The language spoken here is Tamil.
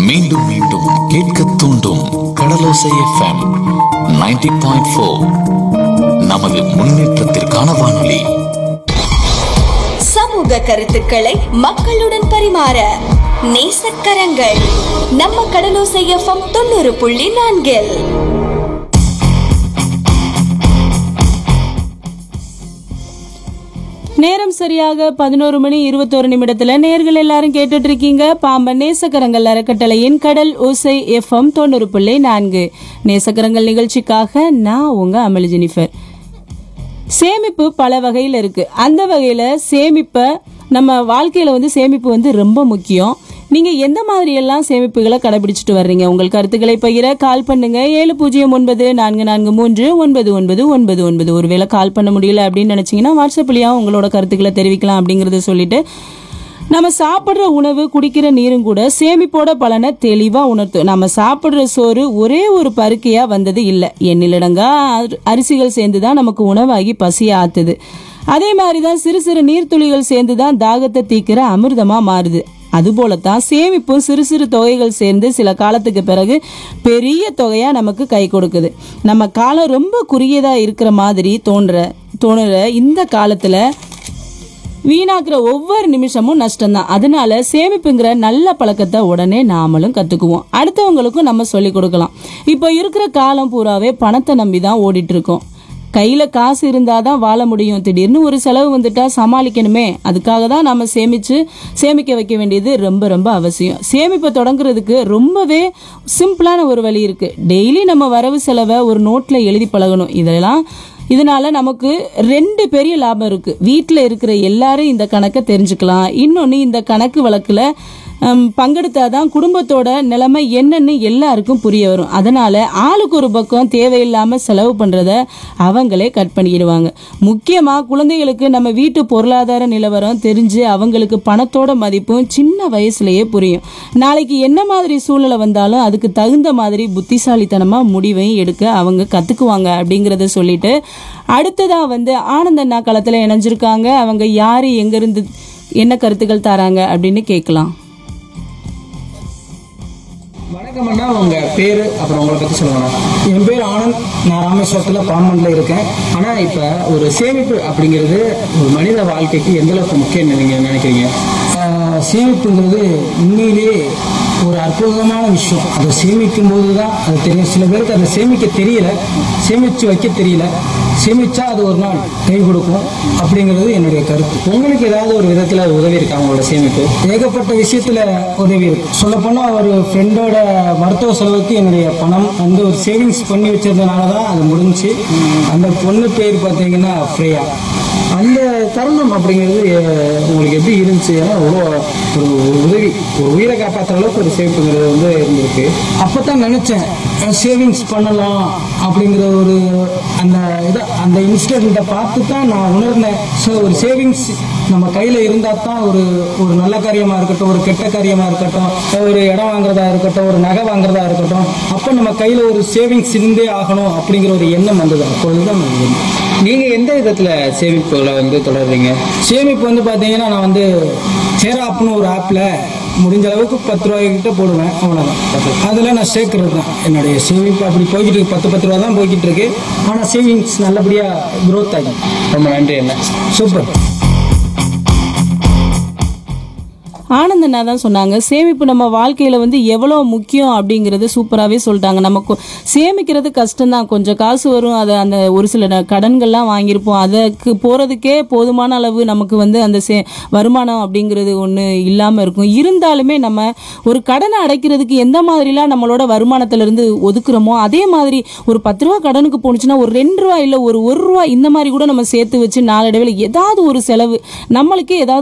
மீண்டும் மீண்டும் கேட்க தூண்டும் கடலோசை எஃப்எம் 90.4 பாயிண்ட் ஃபோர் நமது முன்னேற்றத்திற்கான வானொலி சமூக கருத்துக்களை மக்களுடன் பரிமாற நேசக்கரங்கள் நம்ம கடலோசை எஃப்எம் தொண்ணூறு புள்ளி நான்கில் நேரம் சரியாக பதினோரு மணி இருபத்தோரு நிமிடத்துல நேர்கள் எல்லாரும் கேட்டுட்டு இருக்கீங்க பாம்பன் நேசக்கரங்கள் அறக்கட்டளையின் கடல் ஓசை எஃப்எம் தொண்ணூறு புள்ளி நான்கு நேசக்கரங்கள் நிகழ்ச்சிக்காக நான் உங்க அமளி ஜெனிஃபர் சேமிப்பு பல வகையில் இருக்கு அந்த வகையில சேமிப்பை நம்ம வாழ்க்கையில வந்து சேமிப்பு வந்து ரொம்ப முக்கியம் நீங்க எந்த மாதிரி எல்லாம் சேமிப்புகளை கடைபிடிச்சிட்டு வர்றீங்க உங்கள் கருத்துக்களை பகிர கால் பண்ணுங்க ஏழு பூஜ்ஜியம் ஒன்பது நான்கு நான்கு மூன்று ஒன்பது ஒன்பது ஒன்பது ஒன்பது ஒருவேளை கால் பண்ண முடியல அப்படின்னு நினைச்சீங்கன்னா வாட்ஸ்அப்லயும் உங்களோட கருத்துக்களை தெரிவிக்கலாம் அப்படிங்கறத சொல்லிட்டு நம்ம சாப்பிட்ற உணவு குடிக்கிற நீரும் கூட சேமிப்போட பலனை தெளிவா உணர்த்தும் நம்ம சாப்பிட்ற சோறு ஒரே ஒரு பருக்கையா வந்தது இல்லை எண்ணிலடங்கா அரி- அரிசிகள் சேர்ந்து தான் நமக்கு உணவாகி பசிய ஆத்துது அதே மாதிரி தான் சிறு சிறு நீர்த்துளிகள் சேர்ந்து தான் தாகத்தை தீக்கிற அமிர்தமா மாறுது அதுபோலத்தான் சேமிப்பும் சிறு சிறு தொகைகள் சேர்ந்து சில காலத்துக்கு பிறகு பெரிய தொகையா நமக்கு கை கொடுக்குது நம்ம காலம் ரொம்ப குறுகியதா இருக்கிற மாதிரி தோன்ற தோணுற இந்த காலத்துல வீணாக்குற ஒவ்வொரு நிமிஷமும் நஷ்டம்தான் அதனால சேமிப்புங்கிற நல்ல பழக்கத்தை உடனே நாமளும் கத்துக்குவோம் அடுத்தவங்களுக்கும் நம்ம சொல்லி கொடுக்கலாம் இப்போ இருக்கிற காலம் பூராவே பணத்தை நம்பி தான் ஓடிட்டு இருக்கோம் கையில காசு இருந்தாதான் வாழ முடியும் திடீர்னு ஒரு செலவு வந்துட்டா சமாளிக்கணுமே அதுக்காக தான் நம்ம சேமிச்சு சேமிக்க வைக்க வேண்டியது ரொம்ப ரொம்ப அவசியம் சேமிப்பை தொடங்குறதுக்கு ரொம்பவே சிம்பிளான ஒரு வழி இருக்கு டெய்லி நம்ம வரவு செலவை ஒரு நோட்ல எழுதி பழகணும் இதெல்லாம் இதனால நமக்கு ரெண்டு பெரிய லாபம் இருக்கு வீட்டில் இருக்கிற எல்லாரும் இந்த கணக்கை தெரிஞ்சுக்கலாம் இன்னொன்று இந்த கணக்கு வழக்குல ஹம், பங்கெடுத்தாதான் குடும்பத்தோட நிலைமை என்னன்னு எல்லாருக்கும் புரிய வரும் அதனால ஆளுக்கு ஒரு பக்கம் தேவையில்லாம செலவு பண்றத அவங்களே கட் பண்ணிடுவாங்க முக்கியமா குழந்தைகளுக்கு நம்ம வீட்டு பொருளாதார நிலவரம் தெரிஞ்சு அவங்களுக்கு பணத்தோட மதிப்பும் சின்ன வயசுலயே புரியும் நாளைக்கு என்ன மாதிரி சூழ்நிலை வந்தாலும் அதுக்கு தகுந்த மாதிரி புத்திசாலித்தனமா முடிவையும் எடுக்க அவங்க கத்துக்குவாங்க அப்படிங்கறத சொல்லிட்டு அடுத்ததா வந்து ஆனந்த அண்ணா களத்துல இணைஞ்சிருக்காங்க அவங்க யாரு எங்க இருந்து என்ன கருத்துக்கள் தராங்க அப்படின்னு கேட்கலாம் வணக்கம் அண்ணா உங்க பேரு அப்புறம் உங்களை பத்தி சொல்லுங்கண்ணா என் பேர் ஆனந்த் நான் ராமேஸ்வரத்தில் பாம்பன்ல இருக்கேன் ஆனா இப்ப ஒரு சேமிப்பு அப்படிங்கிறது ஒரு மனித வாழ்க்கைக்கு எந்த அளவுக்கு முக்கியம் நீங்க நினைக்கிறீங்க ஆஹ் சேமிப்புங்கிறது உண்மையிலேயே ஒரு அற்புதமான விஷயம் அதை சேமிக்கும் போது தான் அது தெரியும் சில பேருக்கு அதை சேமிக்க தெரியல சேமித்து வைக்க தெரியல சேமிச்சா அது ஒரு நாள் கை கொடுக்கும் அப்படிங்கிறது என்னுடைய கருத்து உங்களுக்கு ஏதாவது ஒரு விதத்துல அது உதவி இருக்கா உங்களோட சேமிப்பு ஏகப்பட்ட விஷயத்துல உதவி இருக்கு சொல்லப்போனா ஒரு ஃப்ரெண்டோட மருத்துவ செலவுக்கு என்னுடைய பணம் வந்து ஒரு சேவிங்ஸ் பண்ணி வச்சதுனால தான் அது முடிஞ்சுச்சு அந்த பொண்ணு பேர் பார்த்தீங்கன்னா ஃப்ரேயா அந்த தருணம் அப்படிங்கிறது அஹ், உங்களுக்கு எப்படி இருந்துச்சு ஏன்னா அவ்வளோ ஒரு ஒரு உதவி ஒரு உயிரை காப்பாற்றுற அளவுக்கு ஒரு சேமிப்புங்கிறது வந்து இருந்திருக்கு அப்பதான் நினைச்சேன் சேவிங்ஸ் பண்ணலாம் அப்படிங்கிற ஒரு அந்த இதை அந்த இன்சிடென்ட்டை பார்த்து தான் நான் உணர்ந்தேன் ஸோ ஒரு சேவிங்ஸ் நம்ம கையில் இருந்தால் தான் ஒரு ஒரு நல்ல காரியமாக இருக்கட்டும் ஒரு கெட்ட காரியமாக இருக்கட்டும் ஒரு இடம் வாங்குறதா இருக்கட்டும் ஒரு நகை வாங்குறதா இருக்கட்டும் அப்போ நம்ம கையில் ஒரு சேவிங்ஸ் இருந்தே ஆகணும் அப்படிங்கிற ஒரு எண்ணம் வந்தது அப்பொழுதுதான் நான் இருந்தேன் நீங்க எந்த விதத்துல சேமிப்புகளை வந்து தொடர்றீங்க சேமிப்பு வந்து பார்த்தீங்கன்னா நான் வந்து சேராப்னு ஒரு ஆப்பில் முடிஞ்ச அளவுக்கு பத்து ரூபாய்க்கிட்ட போடுவேன் அவ்வளோதான் அதில் நான் சேர்க்கறது தான் என்னுடைய சேமிப்பு அப்படி போய்கிட்டு இருக்கு பத்து பத்து ரூபா தான் போய்கிட்டு இருக்கு ஆனால் சேவிங்ஸ் நல்லபடியாக க்ரோத் ஆகி ரொம்ப நன்றி என்ன சூப்பர் ஆனந்தனா தான் சொன்னாங்க சேமிப்பு நம்ம வாழ்க்கையில வந்து எவ்வளோ முக்கியம் அப்படிங்கறது சூப்பராகவே சொல்லிட்டாங்க நமக்கு சேமிக்கிறது கஷ்டம்தான் கொஞ்சம் காசு வரும் அதை அந்த ஒரு சில ந- கடன்கள்லாம் வாங்கியிருப்போம் அதுக்கு போறதுக்கே போதுமான அளவு நமக்கு வந்து அந்த சே வருமானம் அப்படிங்கிறது ஒன்று இல்லாமல் இருக்கும் இருந்தாலுமே நம்ம ஒரு கடனை அடைக்கிறதுக்கு எந்த மாதிரிலாம் நம்மளோட வருமானத்துல இருந்து ஒதுக்குறோமோ அதே மாதிரி ஒரு பத்து ரூபா கடனுக்கு போணுச்சுன்னா ஒரு ரெண்டு ரூபா இல்லை ஒரு ஒரு ரூபா இந்த மாதிரி கூட நம்ம சேர்த்து வச்சு நாளடைவில் ஏதாவது ஒரு செலவு நம்மளுக்கே ஏதாவது